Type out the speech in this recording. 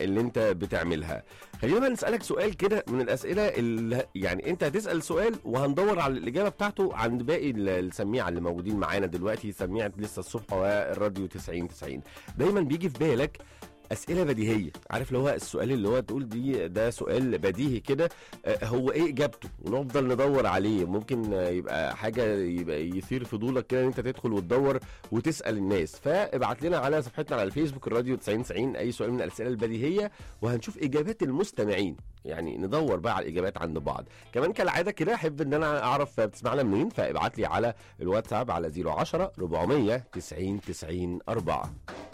اللي انت بتعملها خلينا بقى نسالك سؤال كده من الاسئله اللي يعني انت هتسال سؤال وهندور على الاجابه بتاعته عند باقي ال- السميعه اللي موجودين معانا دلوقتي سميعه لسه الصبح والراديو 90 90 دايما بيجي في بالك اسئله بديهيه عارف اللي هو السؤال اللي هو تقول دي ده سؤال بديهي كده آه، هو ايه اجابته ونفضل ندور عليه ممكن آه، يبقى حاجه يبقى يثير فضولك كده ان انت تدخل وتدور وتسال الناس فابعت لنا على صفحتنا على الفيسبوك الراديو 90 90 اي سؤال من الاسئله البديهيه وهنشوف اجابات المستمعين يعني ندور بقى على الاجابات عند بعض كمان كالعاده كده احب ان انا اعرف بتسمعنا منين فابعت لي على الواتساب على 010 400 90 90 4